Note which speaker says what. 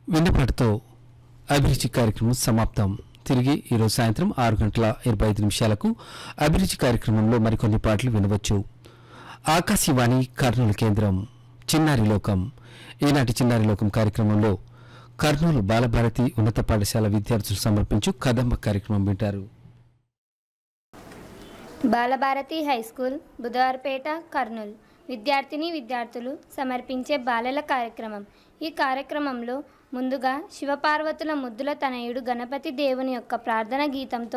Speaker 1: విన్నపాటుతో అభిరుచి కార్యక్రమం సమాప్తం తిరిగి ఈరోజు సాయంత్రం ఆరు గంటల ఇరవై ఐదు నిమిషాలకు అభిరుచి కార్యక్రమంలో మరికొన్ని పాటలు వినవచ్చు ఆకాశవాణి కర్నూలు కేంద్రం చిన్నారి లోకం ఈనాటి చిన్నారి లోకం కార్యక్రమంలో కర్నూలు బాలభారతి ఉన్నత పాఠశాల విద్యార్థులు సమర్పించు కదంబ కార్యక్రమం వింటారు
Speaker 2: బాలభారతి హై స్కూల్ బుధవారపేట కర్నూలు విద్యార్థిని విద్యార్థులు సమర్పించే బాలల కార్యక్రమం ఈ కార్యక్రమంలో ముందుగా శివపార్వతుల ముద్దుల తనయుడు గణపతి దేవుని యొక్క ప్రార్థన గీతంతో